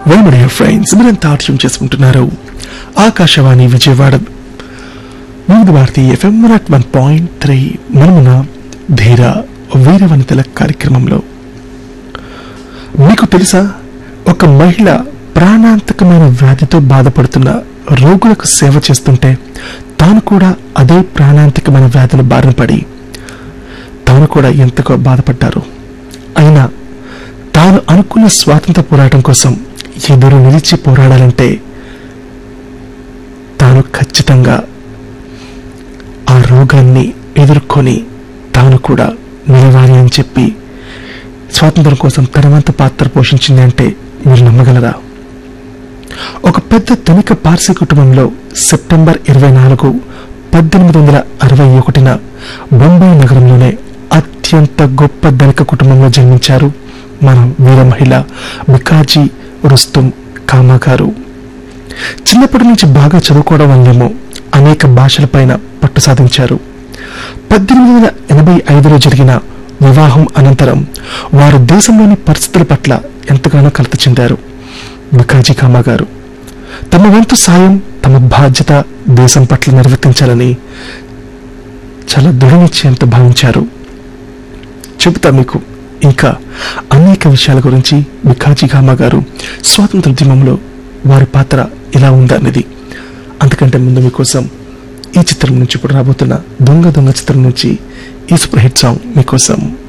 వెల్మడియర్ friends మీరంతా atom చేసుకుంటున్నారు Akashvani Vijayawada Vividh Bharati FM one one point three మనమున ధీర వీర వనితల కార్యక్రమంలో మీకు తెలుసా ఒక మహిళ ప్రాణాంతకమైన వ్యాధితో బాధపడుతున్న రోగులకు సేవ చేస్తుంటే తాను కూడా అదే ప్రాణాంతకమైన వ్యాధుల బారిన పడి తాను కూడా ఎంతగా బాధపడ్డారు అయినా తాను అనుకున్న స్వాతంత్ర పోరాటం కోసం ఎదురు నిలిచి పోరాడాలంటే తాను ఖచ్చితంగా ఆ రోగాన్ని ఎదుర్కొని తాను కూడా నిలవాలి అని చెప్పి స్వాతంత్రం కోసం తనవంత పాత్ర పోషించింది అంటే మీరు నమ్మగలరా ఒక పెద్ద ధనిక పార్సీ కుటుంబంలో సెప్టెంబర్ ఇరవై నాలుగు పద్దెనిమిది వందల అరవై ఒకటిన బొంబాయి నగరంలోనే అత్యంత గొప్ప ధనిక కుటుంబంలో జన్మించారు మన వీర మహిళ బికాజీ రుస్తుం కామా గారు చిన్నప్పటి నుంచి బాగా చదువుకోవడం వల్లేమో అనేక భాషలపైన పట్టు సాధించారు పద్దెనిమిది వందల ఎనభై ఐదులో జరిగిన వివాహం అనంతరం వారు దేశంలోని పరిస్థితుల పట్ల ఎంతగానో కలత చెందారు బికాజీ కామా గారు తమ వంతు సాయం తమ బాధ్యత దేశం పట్ల నిర్వర్తించాలని చాలా దృఢ నిశ్చయంతో భావించారు చెబుతా మీకు ఇంకా అనేక విషయాల గురించి బికాజీ కామా గారు స్వాతంత్ర ఉద్యమంలో వారి పాత్ర ఎలా ఉందన్నది అంతకంటే ముందు మీకోసం ఈ చిత్రం నుంచి ఇప్పుడు రాబోతున్న దొంగ దొంగ చిత్రం నుంచి ఈ సూపర్ హిట్ సాంగ్ మీకోసం